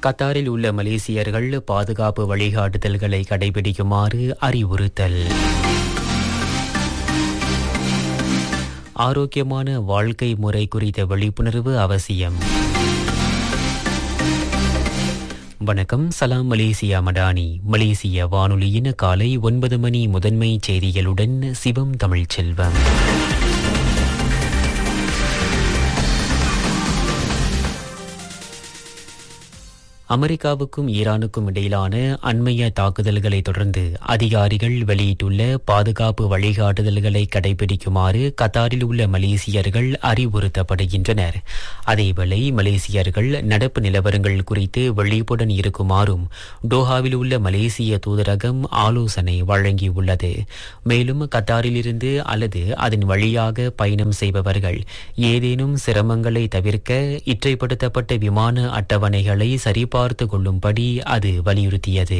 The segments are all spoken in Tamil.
கத்தாரில் உள்ள மலேசியர்கள் பாதுகாப்பு வழிகாட்டுதல்களை கடைபிடிக்குமாறு அறிவுறுத்தல் ஆரோக்கியமான வாழ்க்கை முறை குறித்த விழிப்புணர்வு அவசியம் வணக்கம் சலாம் மலேசியா மடானி மலேசிய வானொலியின் காலை ஒன்பது மணி முதன்மை செய்திகளுடன் சிவம் தமிழ் செல்வம் அமெரிக்காவுக்கும் ஈரானுக்கும் இடையிலான அண்மைய தாக்குதல்களை தொடர்ந்து அதிகாரிகள் வெளியிட்டுள்ள பாதுகாப்பு வழிகாட்டுதல்களை கடைபிடிக்குமாறு கத்தாரில் உள்ள மலேசியர்கள் அறிவுறுத்தப்படுகின்றனர் அதேவேளை மலேசியர்கள் நடப்பு நிலவரங்கள் குறித்து விழிப்புடன் இருக்குமாறும் டோஹாவில் உள்ள மலேசிய தூதரகம் ஆலோசனை வழங்கியுள்ளது மேலும் கத்தாரிலிருந்து அல்லது அதன் வழியாக பயணம் செய்பவர்கள் ஏதேனும் சிரமங்களை தவிர்க்க இற்றைப்படுத்தப்பட்ட விமான அட்டவணைகளை சரிபார்த்து கொள்ளும்படி அது வலியுறுத்தியது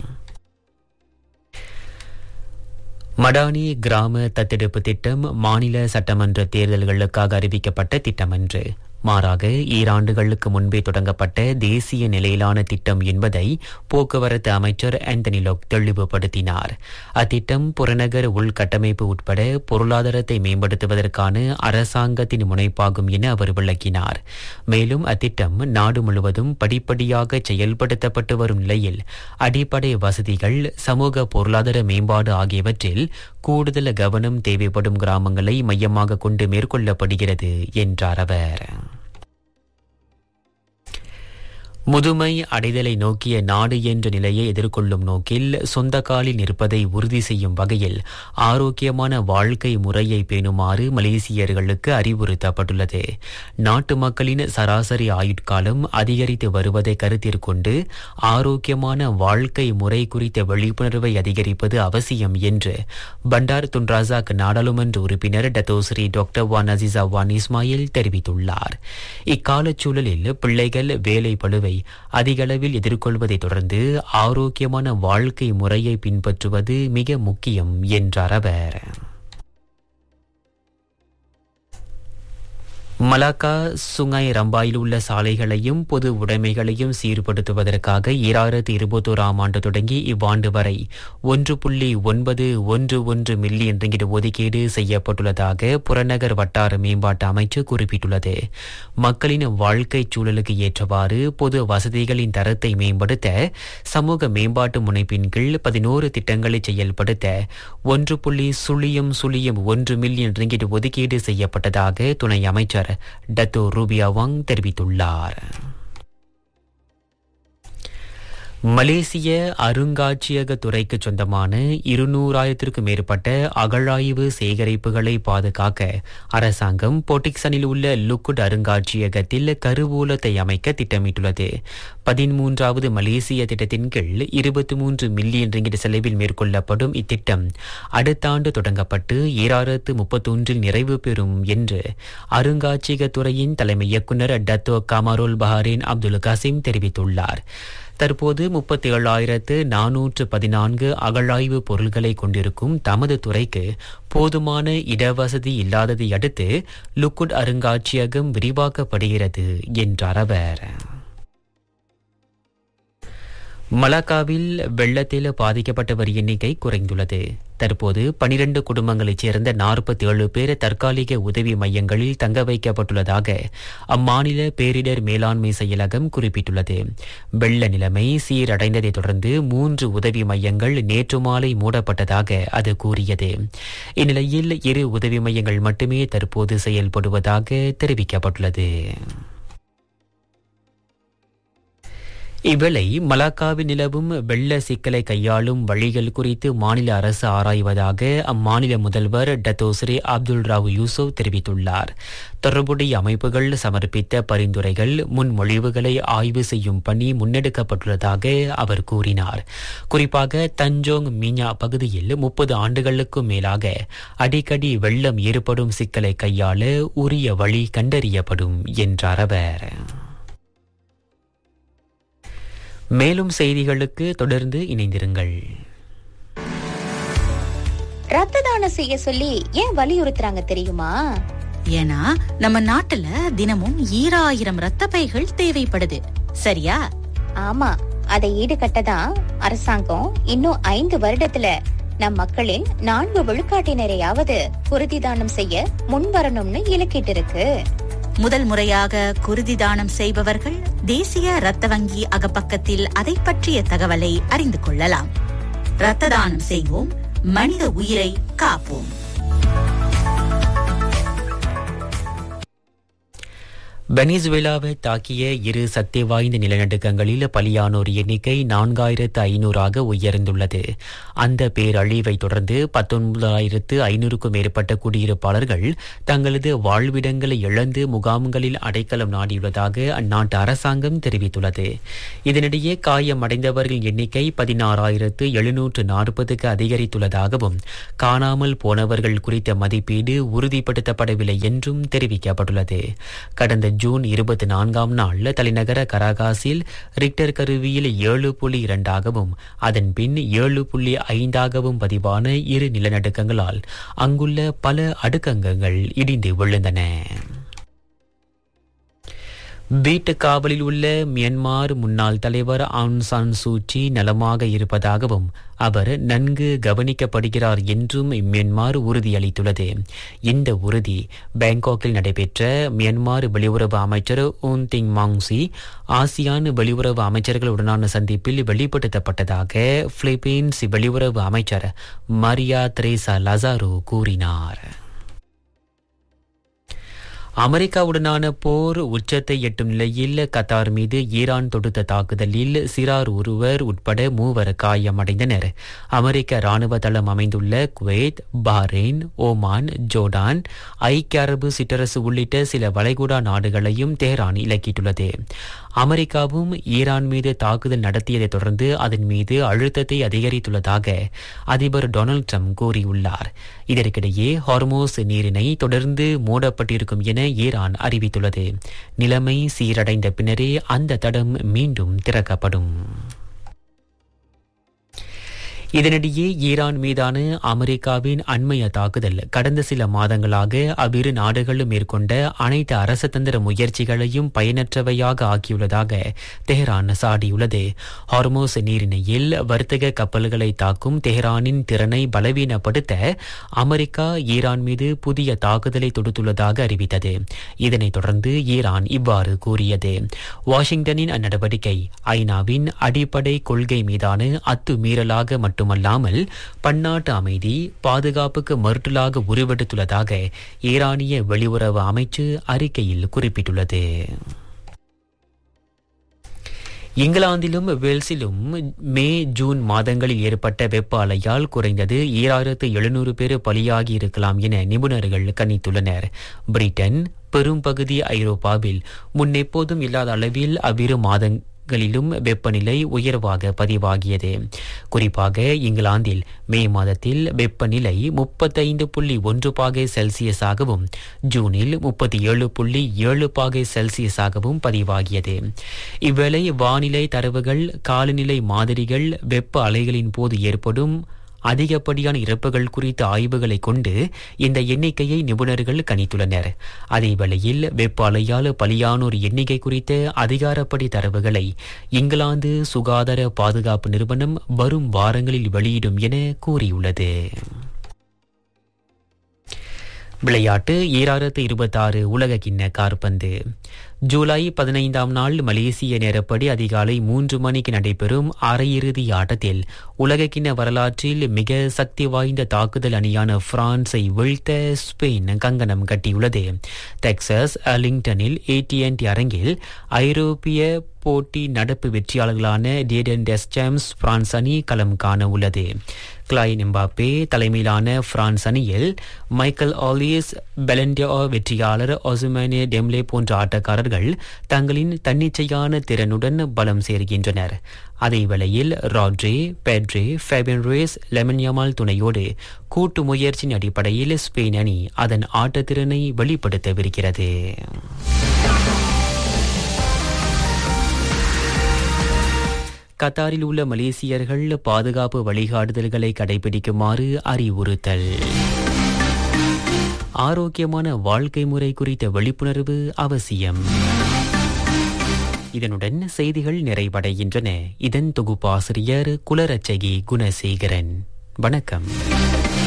மடானி கிராம தத்தெடுப்பு திட்டம் மாநில சட்டமன்ற தேர்தல்களுக்காக அறிவிக்கப்பட்ட திட்டமன்று மாறாக ஈராண்டுகளுக்கு முன்பே தொடங்கப்பட்ட தேசிய நிலையிலான திட்டம் என்பதை போக்குவரத்து அமைச்சர் ஆந்தனி லோக் தெளிவுபடுத்தினார் அத்திட்டம் புறநகர் உள்கட்டமைப்பு உட்பட பொருளாதாரத்தை மேம்படுத்துவதற்கான அரசாங்கத்தின் முனைப்பாகும் என அவர் விளக்கினார் மேலும் அத்திட்டம் நாடு முழுவதும் படிப்படியாக செயல்படுத்தப்பட்டு வரும் நிலையில் அடிப்படை வசதிகள் சமூக பொருளாதார மேம்பாடு ஆகியவற்றில் கூடுதல் கவனம் தேவைப்படும் கிராமங்களை மையமாக கொண்டு மேற்கொள்ளப்படுகிறது என்றார் அவர் முதுமை அடைதலை நோக்கிய நாடு என்ற நிலையை எதிர்கொள்ளும் நோக்கில் சொந்த காலில் நிற்பதை உறுதி செய்யும் வகையில் ஆரோக்கியமான வாழ்க்கை முறையை பேணுமாறு மலேசியர்களுக்கு அறிவுறுத்தப்பட்டுள்ளது நாட்டு மக்களின் சராசரி ஆயுட்காலம் அதிகரித்து வருவதை கருத்திற்கொண்டு ஆரோக்கியமான வாழ்க்கை முறை குறித்த விழிப்புணர்வை அதிகரிப்பது அவசியம் என்று பண்டார் துன்ராசாக் நாடாளுமன்ற உறுப்பினர் Datuk Seri doctor Wan Azizah Wan Ismail தெரிவித்துள்ளார் இக்காலச்சூழலில் பிள்ளைகள் வேலை பழுவை அதிகளவில் எதிர்கொள்வதை தொடர்ந்து ஆரோக்கியமான வாழ்க்கை முறையை பின்பற்றுவது மிக முக்கியம் என்றார் அவர் மலாக்கா சுங்காய் ரம்பாயில் உள்ள சாலைகளையும் பொது உடைமைகளையும் சீர்படுத்துவதற்காக ஈராயிரத்து இருபத்தோராம் ஆண்டு தொடங்கி இவ்வாண்டு வரை ஒன்று புள்ளி ஒன்பது ஒன்று ஒன்று மில்லியன் ரிங்கிட் ஒதுக்கீடு செய்யப்பட்டுள்ளதாக புறநகர் வட்டார மேம்பாட்டு அமைச்சு குறிப்பிட்டுள்ளது மக்களின் வாழ்க்கை சூழலுக்கு ஏற்றவாறு பொது வசதிகளின் தரத்தை மேம்படுத்த சமூக மேம்பாட்டு முனைப்பின் கீழ் பதினோரு திட்டங்களை செயல்படுத்த ஒன்று புள்ளி சுழியம் சுழியம் ஒன்று மில்லியன் ரிங்கிட் ஒதுக்கீடு செய்யப்பட்டதாக துணை அமைச்சர் டத்தோ ரூபியா வாங் தெரிவித்துள்ளார் மலேசிய அருங்காட்சியக துறைக்கு சொந்தமான இருநூறாயிரத்திற்கும் மேற்பட்ட அகழாய்வு சேகரிப்புகளை பாதுகாக்க அரசாங்கம் பொட்டிக்சனில் உள்ள லுக்குட் அருங்காட்சியகத்தில் கருவூலத்தை அமைக்க திட்டமிட்டுள்ளது பதிமூன்றாவது மலேசிய திட்டத்தின் கீழ் இருபத்தி மூன்று மில்லியன் ரிங்கிட் செலவில் மேற்கொள்ளப்படும் இத்திட்டம் அடுத்த ஆண்டு தொடங்கப்பட்டு ஈராயிரத்து முப்பத்தொன்றில் நிறைவு பெறும் என்று அருங்காட்சியக துறையின் தலைமை இயக்குநர் Datuk Kamarol Baharin Abdul Kasim தெரிவித்துள்ளார் தற்போது முப்பத்தி ஏழாயிரத்து நானூற்று பதினான்கு அகழாய்வு பொருள்களை கொண்டிருக்கும் தமது துறைக்கு போதுமான இடவசதி இல்லாததை அடுத்து லுக்குட் அருங்காட்சியகம் விரிவாக்கப்படுகிறது என்றார் அவர் மலாக்காவில் வெள்ளத்தில் பாதிக்கப்பட்டவர் எண்ணிக்கை குறைந்துள்ளது தற்போது பனிரண்டு குடும்பங்களைச் சேர்ந்த நாற்பத்தி ஏழு பேர் தற்காலிக உதவி மையங்களில் தங்க வைக்கப்பட்டுள்ளதாக அம்மாநில பேரிடர் மேலாண்மை செயலகம் குறிப்பிட்டுள்ளது வெள்ள நிலைமை சீரடைந்ததைத் தொடர்ந்து மூன்று உதவி மையங்கள் நேற்று மாலை மூடப்பட்டதாக அது கூறியது இந்நிலையில் இரு உதவி மையங்கள் மட்டுமே தற்போது செயல்படுவதாக தெரிவிக்கப்பட்டுள்ளது இவ்வேளை மலாக்காவில் நிலவும் வெள்ள சிக்கலை கையாளும் வழிகள் குறித்து மாநில அரசு ஆராய்வதாக அம்மாநில முதல்வர் டத்தோஸ்ரீ அப்துல் ராவ் யூசுப் தெரிவித்துள்ளார் தொடர்புடைய அமைப்புகள் சமர்ப்பித்த பரிந்துரைகள் முன்மொழிவுகளை ஆய்வு செய்யும் பணி முன்னெடுக்கப்பட்டுள்ளதாக அவர் கூறினார் குறிப்பாக தஞ்சோங் மீனா பகுதியில் முப்பது ஆண்டுகளுக்கும் மேலாக அடிக்கடி வெள்ளம் ஏற்படும் சிக்கலை கையாள உரிய வழி கண்டறியப்படும் என்றார் அவர் மேலும் செய்திகளுக்கு தொடர்ந்து இணைந்திருங்கள் ரத்த தானம் செய்ய சொல்லி ஏன் வலியுறுத்துறாங்க தெரியுமா ஏன்னா நம்ம நாட்டுல தினமும் ஈராயிரம் ரத்த பைகள் தேவைப்படுது சரியா ஆமா அதை ஈடுகட்டதான் அரசாங்கம் இன்னும் ஐந்து வருடத்துல நம் மக்களின் நான்கு விழுக்காட்டினரையாவது குருதி தானம் செய்ய முன்வரணும்னு இலக்கிட்டு இருக்கு முதல் முறையாக குருதி தானம் செய்பவர்கள் தேசிய இரத்த வங்கி அகப்பக்கத்தில் அதை பற்றிய தகவலை அறிந்து கொள்ளலாம் இரத்த தானம் செய்வோம் மனித உயிரை காப்போம் வெனிசுவேலாவை தாக்கிய இரு சக்தி வாய்ந்த நிலநடுக்கங்களில் பலியானோர் எண்ணிக்கை நான்காயிரத்து ஐநூறாக உயர்ந்துள்ளது அந்த பேரழிவை தொடர்ந்து பத்தொன்பதாயிரத்து ஐநூறுக்கும் மேற்பட்ட குடியிருப்பாளர்கள் தங்களது வாழ்விடங்களை இழந்து முகாம்களில் அடைக்கலம் நாடியுள்ளதாக அந்நாட்டு அரசாங்கம் தெரிவித்துள்ளது இதனிடையே காயமடைந்தவர்கள் எண்ணிக்கை பதினாறாயிரத்து எழுநூற்று நாற்பதுக்கு அதிகரித்துள்ளதாகவும் காணாமல் போனவர்கள் குறித்த மதிப்பீடு உறுதிப்படுத்தப்படவில்லை என்றும் தெரிவிக்கப்பட்டுள்ளது கடந்த ஜூன் இருபத்தி நான்காம் நாள் தலைநகர கராகாஸில் ரிக்டர் கருவியில் ஏழு புள்ளி இரண்டாகவும் அதன் பின் ஏழு புள்ளி ஐந்தாகவும் பதிவான இரு நிலநடுக்கங்களால் அங்குள்ள பல அடுக்கங்கங்கள் இடிந்து விழுந்தன வீட்டு காவலில் உள்ள மியன்மார் முன்னாள் தலைவர் ஆங் சான் சூச்சி நலமாக இருப்பதாகவும் அவர் நன்கு கவனிக்கப்படுகிறார் என்றும் மியன்மார் உறுதியளித்துள்ளது இந்த உறுதி பாங்காக்கில் நடைபெற்ற மியன்மார் வெளியுறவு அமைச்சர் ஊன் திங் மாங்சி ஆசியான் வெளியுறவு அமைச்சர்களுடனான சந்திப்பில் வெளிப்படுத்தப்பட்டதாக பிலிப்பீன்ஸ் வெளியுறவு அமைச்சர் மரியா திரேசா லசாரோ கூறினார் அமெரிக்காவுடனான போர் உச்சத்தை எட்டும் நிலையில் கத்தார் மீது ஈரான் தொடுத்த தாக்குதலில் சிறார் ஒருவர் உட்பட மூவர் காயமடைந்தனர் அமெரிக்க ராணுவ தளம் அமைந்துள்ள குவைத் பஹ்ரைன் ஓமான் ஜோர்டான் ஐக்கிய அரபு சிற்றரசு உள்ளிட்ட சில வளைகுடா நாடுகளையும் தெஹ்ரான் இலக்கிட்டுள்ளது அமெரிக்காவும் ஈரான் மீது தாக்குதல் நடத்தியதைத் தொடர்ந்து அதன் மீது அழுத்தத்தை அதிகரித்துள்ளதாக அதிபர் டொனால்ட் ட்ரம்ப் கூறியுள்ளார் இதற்கிடையே ஹார்மோஸ் நீரிணை தொடர்ந்து மூடப்பட்டிருக்கும் என ஈரான் அறிவித்துள்ளது நிலைமை சீரடைந்த பின்னரே அந்த தடம் மீண்டும் திறக்கப்படும் இதனிடையே ஈரான் மீதான அமெரிக்காவின் அண்மைய தாக்குதல் கடந்த சில மாதங்களாக அவ்விரு நாடுகளும் மேற்கொண்ட அனைத்து அரசதந்திர முயற்சிகளையும் பயனற்றவையாக ஆக்கியுள்ளதாக தெஹ்ரான் சாடியுள்ளது ஹார்மோஸ் நீரிணையில் வர்த்தக கப்பல்களை தாக்கும் தெஹ்ரானின் திறனை பலவீனப்படுத்த அமெரிக்கா ஈரான் மீது புதிய தாக்குதலை தொடுத்துள்ளதாக அறிவித்தது இதனைத் தொடர்ந்து ஈரான் இவ்வாறு கூறியது வாஷிங்டனின் அந்நடவடிக்கை ஐநாவின் அடிப்படை கொள்கை மீதான அத்துமீறலாக மட்டும் மட்டுமல்லாமல் பன்னாட்டு அமைதி பாதுகாப்புக்கு மறுட்டலாக உருவெடுத்துள்ளதாக ஈரானிய வெளியுறவு அமைச்சு அறிக்கையில் குறிப்பிட்டுள்ளது இங்கிலாந்திலும் வேல்ஸிலும் மே ஜூன் மாதங்களில் ஏற்பட்ட வெப்ப அலையால் குறைந்தது ஈராயிரத்து எழுநூறு பேர் பலியாகி இருக்கலாம் என நிபுணர்கள் கணித்துள்ளனர் பிரிட்டன் பெரும்பகுதி ஐரோப்பாவில் முன்னெப்போதும் இல்லாத அளவில் அவ்விரு மாதங்கள் களிலும் வெப்பநிலை உயர்வாக பதிவாகியது குறிப்பாக இங்கிலாந்தில் மே மாதத்தில் வெப்பநிலை முப்பத்தைந்து புள்ளி ஒன்று பாகை செல்சியஸாகவும் ஜூனில் முப்பத்தி ஏழு புள்ளி ஏழு பாகை செல்சியஸாகவும் பதிவாகியது இவ்வேளை வானிலை தரவுகள் காலநிலை மாதிரிகள் வெப்ப அலைகளின் போது ஏற்படும் அதிகப்படியான இறப்புகள் குறித்த ஆய்வுகளை கொண்டு இந்த எண்ணிக்கையை நிபுணர்கள் கணித்துள்ளனர் அதே வேளையில் வெப்ப அலையால் பலியானோர் எண்ணிக்கை குறித்த அதிகாரப்படி தரவுகளை இங்கிலாந்து சுகாதார பாதுகாப்பு நிறுவனம் வரும் வாரங்களில் வெளியிடும் என கூறியுள்ளது விளையாட்டு ஈராயிரத்து இருபத்தாறு உலக கிண்ண கார்பந்து ஜூலை பதினைந்தாம் நாள் மலேசிய நேரப்படி அதிகாலை மூன்று மணிக்கு நடைபெறும் அரையிறுதி ஆட்டத்தில் உலகக்கிண்ண வரலாற்றில் மிக சக்தி வாய்ந்த தாக்குதல் அணியான பிரான்ஸை வீழ்த்த ஸ்பெயின் கங்கணம் கட்டியுள்ளது டெக்சஸ் அலிங்டனில் ஏடிஎன்டி அரங்கில் ஐரோப்பிய போட்டி நடப்பு வெற்றியாளர்களான டேடன் டெஸ்டாம்ஸ் பிரான்ஸ் அணி களம் காண உள்ளது கிளைன் எம்பாப்பே தலைமையிலான பிரான்ஸ் அணியில் மைக்கேல் ஆலியஸ் பெலண்டியோ வெற்றியாளர் ஒசுமேனே டெம்லே போன்ற ஆட்டக்காரர்கள் தங்களின் தன்னிச்சையான திறனுடன் பலம் சேர்கின்றனர் அதே வேளையில் ராட்ரே பெட்ரே ஃபேபியன் ரேஸ் லெமன்யமால் துணையோடு கூட்டு முயற்சியின் அடிப்படையில் ஸ்பெயின் அணி அதன் ஆட்டத்திறனை வெளிப்படுத்தவிருக்கிறது கத்தாரில் உள்ள மலேசியர்கள் பாதுகாப்பு வழிகாட்டுதல்களை கடைபிடிக்குமாறு அறிவுறுத்தல் ஆரோக்கியமான வாழ்க்கை முறை குறித்த விழிப்புணர்வு அவசியம் இதனுடன் செய்திகள் நிறைவடைகின்றன இதன் தொகுப்பாசிரியர் குலரச்சகி குணசேகரன் வணக்கம்